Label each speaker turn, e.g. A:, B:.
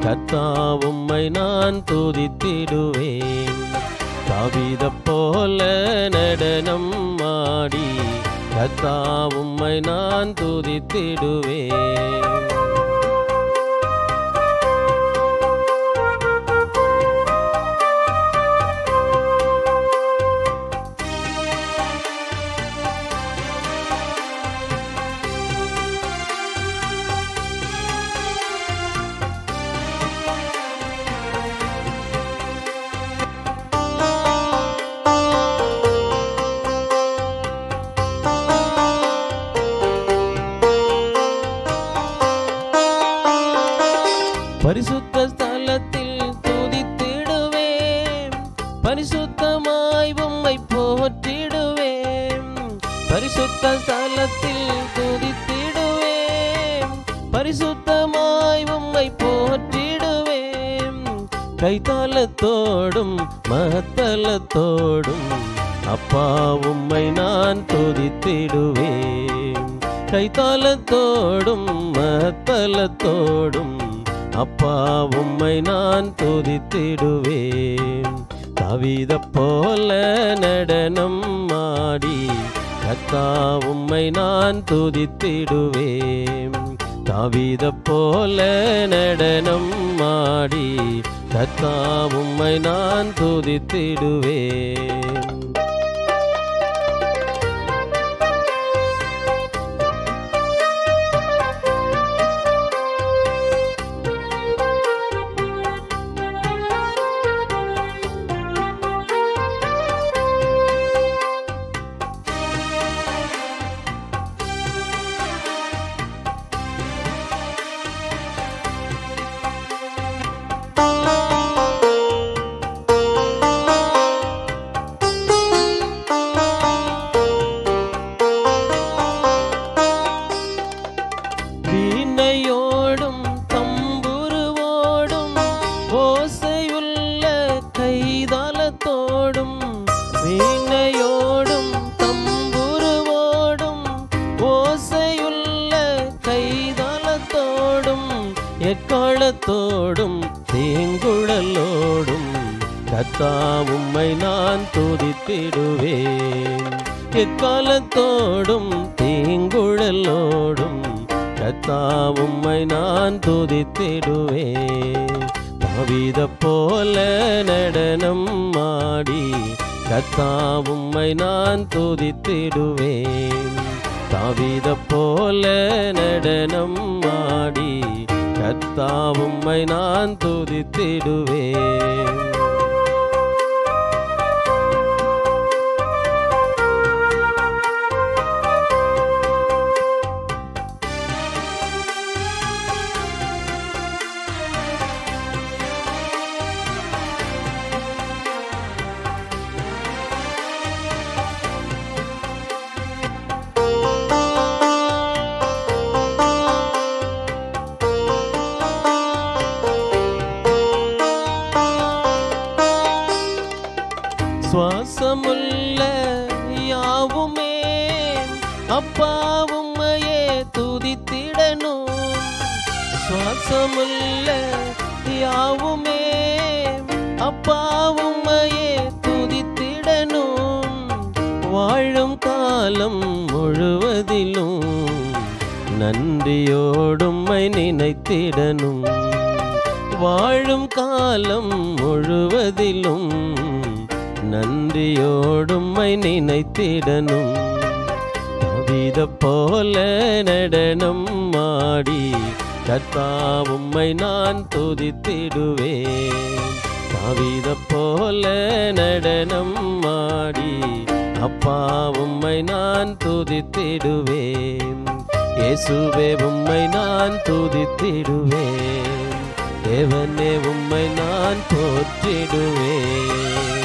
A: கர்த்தா உம்மை நான் துதித்திடுவேன் தாவீத போல நடனம் ஆடி கர்த்தா உம்மை நான் துதித்திடுவேன் பரிசுத்த ஸ்தலத்தில் துதித்திடுவேன் பரிசுத்தமாய் உம்மை போற்றிடுவேன் பரிசுத்த ஸ்தலத்தில் துதித்திடுவேன் பரிசுத்தமாய் உம்மை போற்றிடுவேன் கைத்தாளத்தோடும் மகத்தலத்தோடும் அப்பா உம்மை நான் துதித்திடுவேன் கைத்தாளத்தோடும் மத்தலத்தோடும் அப்பா உம்மை நான் துதித்திடுவேன் தவித போல நடனம் ஆடி கத்தா உம்மை நான் துதித்திடுவேன் தாவீத போல நடனம் ஆடி கத்தா உம்மை நான் துதித்திடுவேன் வீணையோடும் தம்புருவோடும் ஓசையுள்ள கைதாளத்தோடும் வீணையோடும் தம்புருவோடும் ஓசையுள்ள கைதாளத்தோடும் எக்காலத்தோடும் தேங்குழலோடும் கத்தா உம்மை நான் துதித்திடுவேன் எக்காலத்தோடும் தேங்குழலோடும் கத்தா உம்மை நான் துதித்திடுவேன் தாவீத போல நடனம் ஆடி கத்தா உம்மை நான் துதித்திடுவேன் தாவீத போல நடனம் ஆடி கத்தா உம்மை நான் துதித்திடுவேன் சுவாசமுள்ள யாவுமே அப்பா உம்மையே துதித்திடணும் சுவாசமுள்ள யாவுமே அப்பா உம்மையே துதித்திடணும் வாழும் காலம் முழுவதிலும் நன்றியோடும்மை நினைத்திடணும் வாழும் காலம் முழுவதிலும் நன்றியோடும்மை நினைத்திடணும் கவித போல நடனம் ஆடி கத்தா உம்மை நான் துதித்திடுவேன் கவித போல நடனம் ஆடி அப்பா உம்மை நான் துதித்திடுவேன் இயேசுவே உம்மை நான் துதித்திடுவேன் தேவனே உம்மை நான் போற்றிடுவேன்